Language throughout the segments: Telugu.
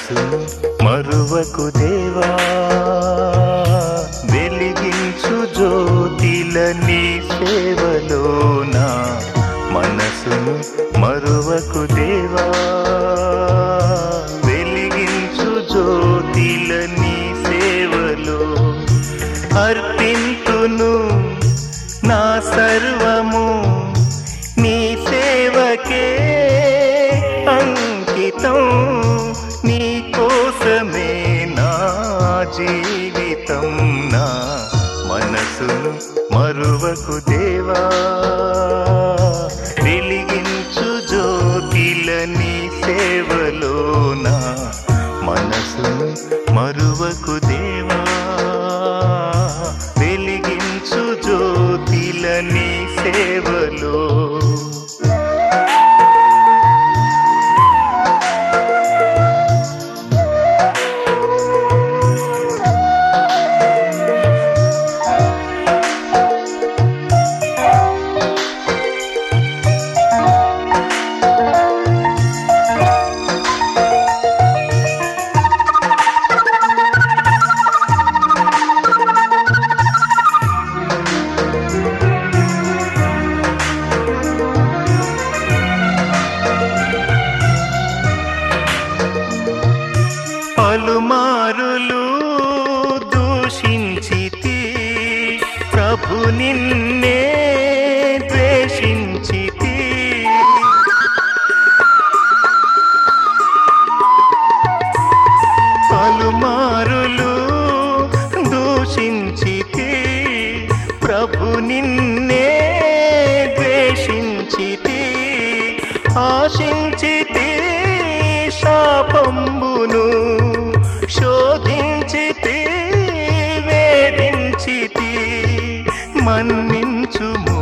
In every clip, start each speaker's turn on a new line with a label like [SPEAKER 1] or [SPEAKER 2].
[SPEAKER 1] మనసును మరువకు దేవా వెలిగించు జ్యోతిల నీ సేవలోన మనసును మరువకు దేవా వెలిగించు జ్యోతిల నీ సేవలో అర్పింతును నా సర్వము నీ సేవకే అంకితం నీ కోసమే నా జీవితం నా మనసును మరువకు దేవా వెలిగించు జ్యోతిల నీ సేవలోన మనసును మరువకు దేవా వెలిగించు జ్యోతిల నీ సేవలో పలుమారులు దూషించితి ప్రభు నిన్నే ద్వేషించితి పలుమారులు దూషించితి ప్రభు నిన్నే ద్వేషించితి ఆశించితి శాపంబును శోధించితి వేధించితి మన్నించుము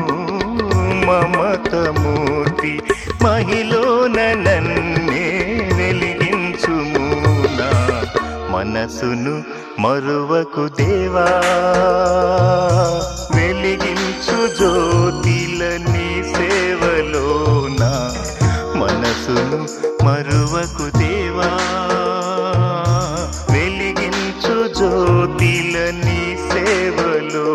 [SPEAKER 1] మమతమూర్తి మహిళన నన్నే వెలిగించుము నా మనసును మరువకు దేవా వెలిగించు జ్యోతిల నీ సేవలోన మనసును మరువకు దేవా వెలిగించు జ్యోతిల నీ సేవలో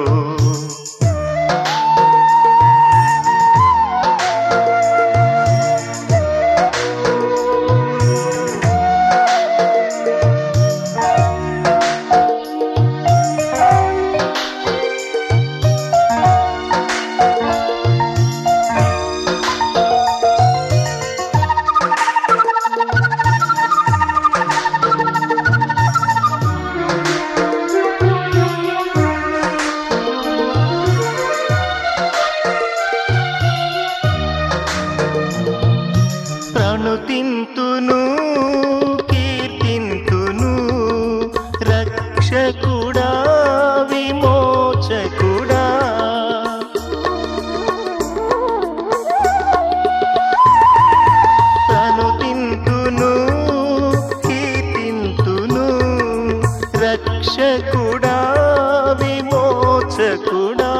[SPEAKER 1] ప్రణుతింతును కీర్తింతును రక్షకుడా విమోచకుడా ప్రణుతింతును కీర్తింతును రక్షకుడా విమోచకుడా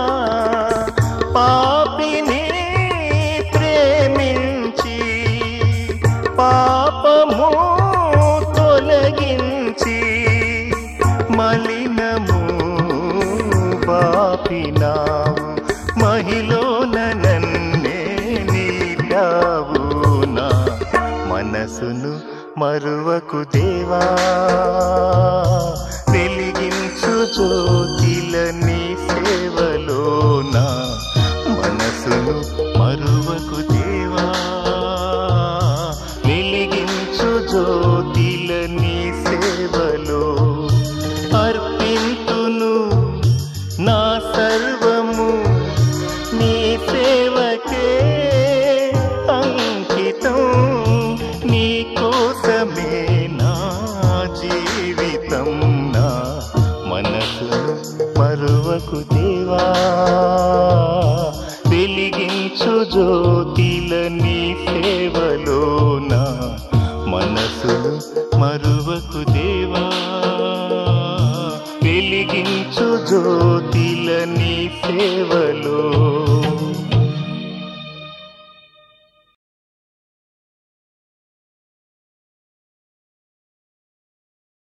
[SPEAKER 1] పాపిని ప్రేమించి పాపము తొలగించి మలినము పాపినావు మహిళన నన్నే నీటావు నా మనసును మరువకు దేవా వెలిగించు జ్యోతిల నీ సేవలోన మనసును మరువకు దేవా వెలిగించు జ్యోతిల నీ సేవలో అర్పింతును నా సర్వము నీ సేవకే అంకితం నీ కోసమే నా జీవితం నా మనసును మరువకు దేవా వెలిగించు జ్యోతిల నీ సేవలోన మనసును మరువకు దేవా వెలిగించు జ్యోతిల నీ సేవలో